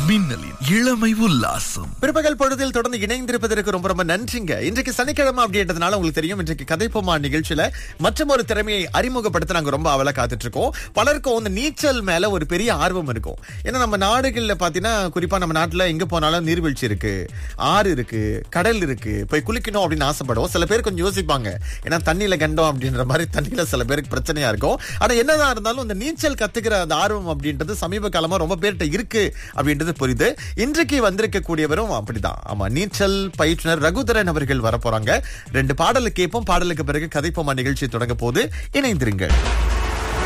மின்னலின் இளமை உல்லாசம் பிற்பகல் பொழுதில் தொடர்ந்து இணைந்திருப்பதற்கு ரொம்ப ரொம்ப நன்றிங்க இன்றைக்கு சனிக்கிழமை அப்படின்றதுனால உங்களுக்கு தெரியும் இன்றைக்கு கதைப்போமா நிகழ்ச்சியில மற்றும் ஒரு திறமையை அறிமுகப்படுத்த நாங்க ரொம்ப அவல காத்துட்டு இருக்கோம் பலருக்கும் இந்த நீச்சல் மேல ஒரு பெரிய ஆர்வம் இருக்கும் ஏன்னா நம்ம நாடுகள்ல பாத்தீங்கன்னா குறிப்பா நம்ம நாட்டுல எங்க போனாலும் நீர்வீழ்ச்சி இருக்கு ஆறு இருக்கு கடல் இருக்கு போய் குளிக்கணும் அப்படின்னு ஆசைப்படுவோம் சில பேர் கொஞ்சம் யோசிப்பாங்க ஏன்னா தண்ணியில கண்டோம் அப்படின்ற மாதிரி தண்ணியில சில பேருக்கு பிரச்சனையா இருக்கும் ஆனா என்னதான் இருந்தாலும் இந்த நீச்சல் கத்துக்கிற அந்த ஆர்வம் அப்படின்றது சமீப காலமா ரொம்ப பேர்கிட்ட இருக்கு அப்படின்றது புரியுது இன்றைக்கு வந்திருக்க கூடியவரும் அப்படிதான் ஆமா நீச்சல் பயிற்றுனர் ரகுதரன் அவர்கள் வரப்போறாங்க ரெண்டு பாடலுக்கு கேட்போம் பாடலுக்கு பிறகு கதைப்போமா நிகழ்ச்சி தொடங்க போது இணைந்திருங்கள்